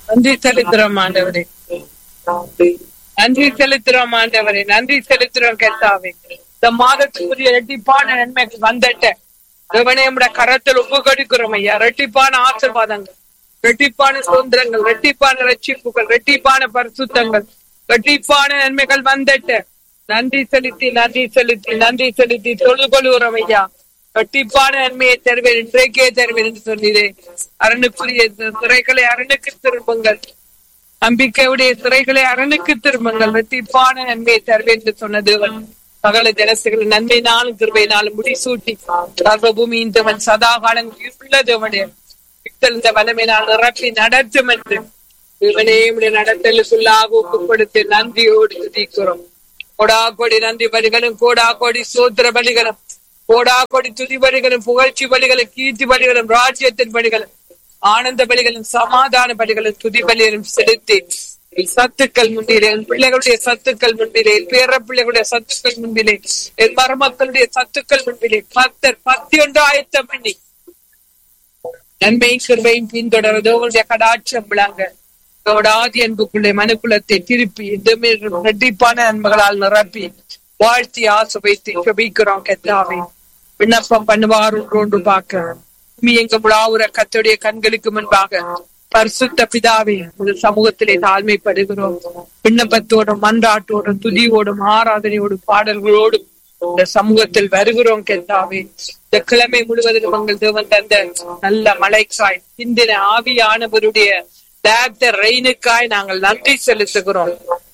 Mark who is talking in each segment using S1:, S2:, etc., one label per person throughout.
S1: நன்றி செலுத்துறோம் ஆண்டவரே நன்றி செலுத்துறோம் ஆண்டவரே நன்றி செலுத்துறோம் கெத்தாவே இந்த மாதத்துக்குரிய ரெட்டிப்பான நன்மைக்கு வந்துட்ட தேவனே நம்முடைய கரத்தில் ஒப்பு கொடுக்கிறோம் ஐயா ரெட்டிப்பான ஆசீர்வாதங்கள் ரெட்டிப்பான சுதந்திரங்கள் ரெட்டிப்பான ரட்சிப்புகள் ரெட்டிப்பான பரிசுத்தங்கள் ரெட்டிப்பான நன்மைகள் வந்துட்ட நன்றி செலுத்தி நன்றி செலுத்தி நன்றி செலுத்தி தொழு கொள்கிறோம் ஐயா ரெட்டிப்பான நன்மையை தருவேன் இன்றைக்கே தருவேன் என்று சொன்னீரே அரணுக்குரிய சிறைகளை அரணுக்கு திரும்புங்கள் நம்பிக்கையுடைய சிறைகளை அரணுக்கு திரும்புங்கள் வெட்டிப்பான நன்மையை தருவேன் என்று சொன்ன தேவன் சகல ஜனசுகள் நன்மையினாலும் கிருபையினாலும் முடிசூட்டி சர்வ பூமியின் தேவன் சதா காலம் உள்ள தேவனே விட்டெழுந்த வல்லமையினால் நிரப்பி நடத்தும் என்று தேவனே உடைய நடத்தலுக்குள்ளாக ஒப்பு கொடுத்து நன்றியோடு துதிக்கிறோம் கோடா கோடி நன்றி பலிகளும் கோடா கோடி சோத்திர பலிகளும் கோடா கோடி துதி பலிகளும் புகழ்ச்சி பலிகளும் கீர்த்தி பலிகளும் ராஜ்யத்தின் பலிகளும் ஆனந்த பலிகளும் சமாதான பலிகளும் துதி பலிகளும் செலுத்தி என் சத்துக்கள் முன்பிலே என் பிள்ளைகளுடைய சத்துக்கள் முன்பிலே என் பேர பிள்ளைகளுடைய சத்துக்கள் முன்பிலே என் மருமக்களுடைய சத்துக்கள் முன்பிலே பத்தர் பத்தி ஒன்று ஆயத்தம் பண்ணி நன்மையும் கிருபையும் பின்தொடர்ந்து உங்களுடைய கடாட்சம் விளங்க ஆதி அன்புக்குள்ளே மனுக்குலத்தை திருப்பி இந்த ரெட்டிப்பான நன்மைகளால் நிரப்பி வாழ்த்தி ஆசை வைத்து ஜபிக்கிறோம் கெத்தாவே விண்ணப்பம் பண்ணுவார் ஒன்று பார்க்க பூமி எங்க முழாவுற கத்துடைய கண்களுக்கு முன்பாக பரிசுத்த பிதாவே ஒரு சமூகத்திலே தாழ்மைப்படுகிறோம் விண்ணப்பத்தோடும் மன்றாட்டோடும் துதியோடும் ஆராதனையோடும் பாடல்களோடும் இந்த சமூகத்தில் வருகிறோம் கெத்தாவே இந்த கிழமை முழுவதிலும் உங்கள் தேவன் தந்த நல்ல மழைக்காய் இந்தின ஆவியானவருடைய தேத்த ரெயினுக்காய் நாங்கள் நன்றி செலுத்துகிறோம்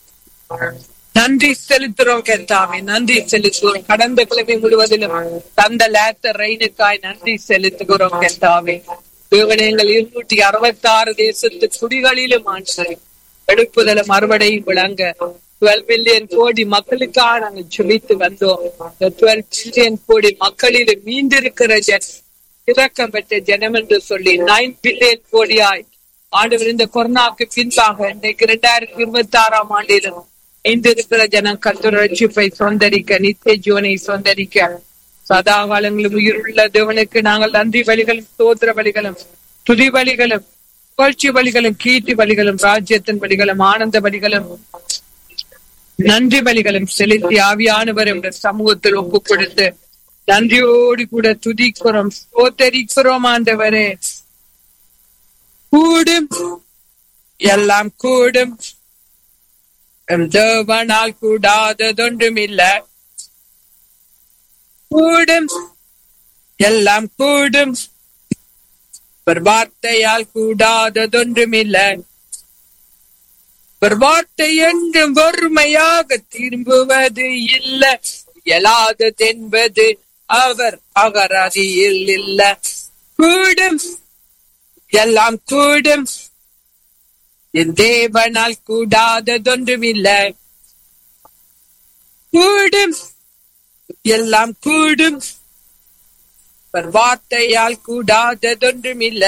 S1: நன்றி செலுத்துறோம் கெத்தாமே நன்றி செலுத்துகிறோம் கடந்த கிழமை முழுவதிலும் தந்த லேத்த ரெயினுக்காய் நன்றி செலுத்துகிறோம் கெத்தாவே தேவனங்கள் இருநூற்றி அறுபத்தி ஆறு தேசத்து குடிகளிலும் ஆண்டு எடுப்புதலும் அறுவடையும் விளங்க டுவெல் பில்லியன் கோடி மக்களுக்காக நாங்கள் ஜெபித்து வந்தோம் டுவெல் பில்லியன் கோடி மக்களில் மீண்டிருக்கிற ஜன் இறக்கம் பெற்ற ஜனம் என்று சொல்லி நைன் பில்லியன் கோடியாய் ஆண்டு இந்த கொரோனாக்கு பின்பாக இன்றைக்கு இரண்டாயிரத்தி இருபத்தி ஆறாம் ஆண்டிலும் இந்திருக்கிற ஜனம் கத்தர் ரட்சிப்பை சொந்தரிக்க நித்திய ஜீவனை சொந்தரிக்க சதா காலங்களும் உயிருள்ள தேவனுக்கு நாங்கள் நன்றி வழிகளும் சோதர வழிகளும் துதி வழிகளும் புகழ்ச்சி வழிகளும் கீர்த்தி வழிகளும் ராஜ்யத்தின் வழிகளும் ஆனந்த வழிகளும் நன்றி பலிகளும் செலுத்தி ஆவியானவர் என்ற சமூகத்தில் ஒப்பு கொடுத்து நன்றியோடு கூட துதிக்கிறோம் சோத்தரிக்கிறோம் ஆண்டவரே கூடும் எல்லாம் கூடும் எம் தேவனால் கூடாததொன்றும் இல்ல கூடும் எல்லாம் கூடும் ஒரு வார்த்தையால் கூடாததொன்றும் இல்ல ஒரு வார்த்தை என்றும் வறுமையாக திரும்புவது இல்ல இயலாததென்பது அவர் அகராதியில் இல்ல கூடும் எல்லாம் கூடும் என் தேவனால் கூடாததொன்றும் இல்ல கூடும் எல்லாம் கூடும் அவர் வார்த்தையால் கூடாததொன்றும் இல்ல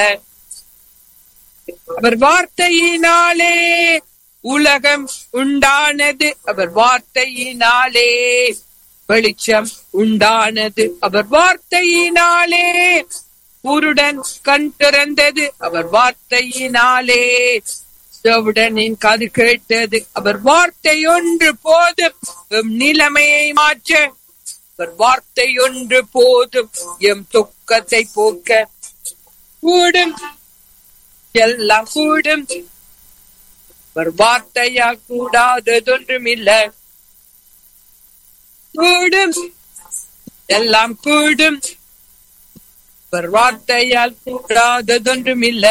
S1: அவர் வார்த்தையினாலே உலகம் உண்டானது அவர் வார்த்தையினாலே வெளிச்சம் உண்டானது அவர் வார்த்தையினாலே குருடன் கண் திறந்தது அவர் வார்த்தையினாலே செவுடனின் காது கேட்டது அவர் வார்த்தை ஒன்று போதும் எம் நிலைமையை மாற்ற அவர் வார்த்தை ஒன்று போதும் எம் துக்கத்தை போக்க கூடும் எல்லாம் கூடும் ஒரு வார்த்தையா கூடாததொன்றும் இல்ல கூடும் எல்லாம் கூடும் அவர் வார்த்தையால் கூடாததொன்றும் இல்ல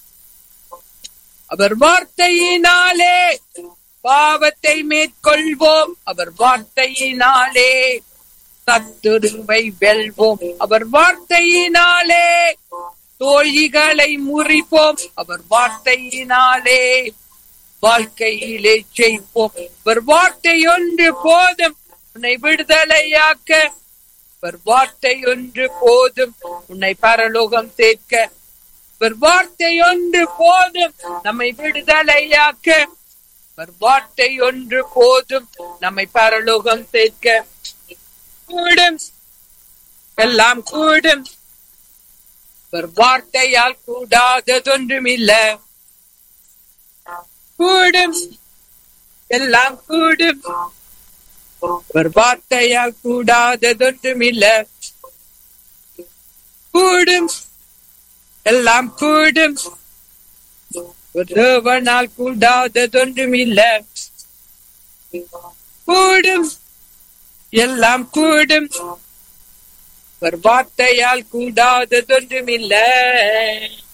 S1: அவர் வார்த்தையினாலே பாவத்தை மேற்கொள்வோம் அவர் வார்த்தையினாலே சத்துருவை வெல்வோம் அவர் வார்த்தையினாலே தோழிகளை முறிப்போம் அவர் வார்த்தையினாலே வாழ்க்கையிலே செய்வோம் ஒரு வார்த்தை ஒன்று போதும் உன்னை விடுதலையாக்க ஒரு வார்த்தை ஒன்று போதும் உன்னை பரலோகம் சேர்க்க ஒரு வார்த்தை ஒன்று போதும் நம்மை விடுதலையாக்க ஒரு வார்த்தை ஒன்று போதும் நம்மை பரலோகம் சேர்க்க கூடும் எல்லாம் கூடும் ஒரு வார்த்தையால் கூடாததொன்றும் இல்ல கூடும் எல்லாம் கூடும் ஒரு வார்த்தையால் கூடாததொன்றுமில்ல கூடும் எல்லாம் கூடும் ஒரு தேவனால் கூடாததொன்றுமில்ல கூடும் எல்லாம் கூடும் ஒரு வார்த்தையால் கூடாததொன்றுமில்ல